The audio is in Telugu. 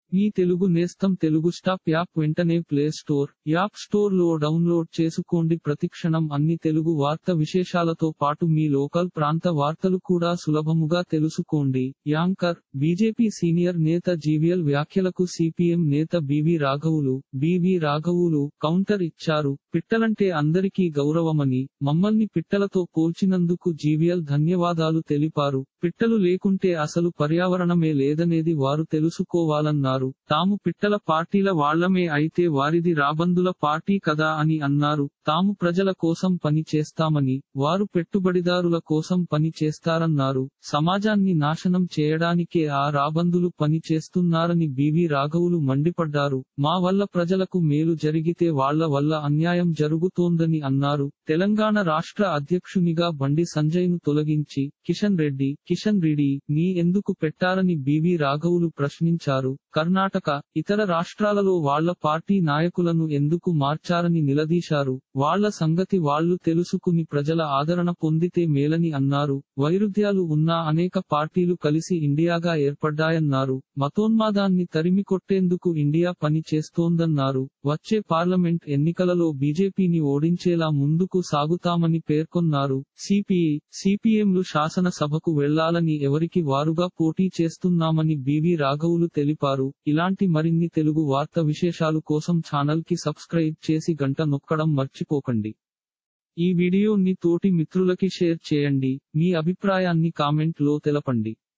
మీ తెలుగు నేస్తం తెలుగు స్టాప్ యాప్ వెంటనే ప్లే స్టోర్ యాప్ స్టోర్ లో డౌన్లోడ్ చేసుకోండి ప్రతిక్షణం అన్ని తెలుగు వార్త విశేషాలతో పాటు మీ లోకల్ ప్రాంత వార్తలు కూడా సులభముగా తెలుసుకోండి యాంకర్ బీజేపీ సీనియర్ నేత జీవీఎల్ వ్యాఖ్యలకు సిపిఎం నేత బివి రాఘవులు బివి రాఘవులు కౌంటర్ ఇచ్చారు పిట్టలంటే అందరికీ గౌరవమని మమ్మల్ని పిట్టలతో పోల్చినందుకు జీవీఎల్ ధన్యవాదాలు తెలిపారు పిట్టలు లేకుంటే అసలు పర్యావరణమే లేదనేది వారు తెలుసుకోవాలన్నారు తాము పిట్టల పార్టీల వాళ్లమే అయితే వారిది రాబందుల పార్టీ కదా అని అన్నారు తాము ప్రజల కోసం పని చేస్తామని వారు పెట్టుబడిదారుల కోసం పని చేస్తారన్నారు సమాజాన్ని నాశనం చేయడానికే ఆ రాబందులు పని చేస్తున్నారని బివి రాఘవులు మండిపడ్డారు మా వల్ల ప్రజలకు మేలు జరిగితే వాళ్ల వల్ల అన్యాయం జరుగుతోందని అన్నారు తెలంగాణ రాష్ట్ర అధ్యక్షునిగా బండి సంజయ్ను తొలగించి కిషన్ రెడ్డి కిషన్ రెడ్డి నీ ఎందుకు పెట్టారని బివి రాఘవులు ప్రశ్నించారు కర్ణాటక ఇతర రాష్ట్రాలలో వాళ్ల పార్టీ నాయకులను ఎందుకు మార్చారని నిలదీశారు వాళ్ల సంగతి వాళ్లు తెలుసుకుని ప్రజల ఆదరణ పొందితే మేలని అన్నారు వైరుధ్యాలు ఉన్న అనేక పార్టీలు కలిసి ఇండియాగా ఏర్పడ్డాయన్నారు మతోన్మాదాన్ని తరిమి కొట్టేందుకు ఇండియా పని చేస్తోందన్నారు వచ్చే పార్లమెంట్ ఎన్నికలలో బీజేపీని ఓడించేలా ముందుకు సాగుతామని పేర్కొన్నారు సిపిఐ సిపిఎంలు శాసనసభకు వెళ్లాలని ఎవరికి వారుగా పోటీ చేస్తున్నామని బివి రాఘవులు తెలిపారు ఇలాంటి మరిన్ని తెలుగు వార్త విశేషాలు కోసం ఛానల్ కి సబ్స్క్రైబ్ చేసి గంట నొక్కడం మర్చిపోకండి ఈ వీడియోని తోటి మిత్రులకి షేర్ చేయండి మీ అభిప్రాయాన్ని కామెంట్ లో తెలపండి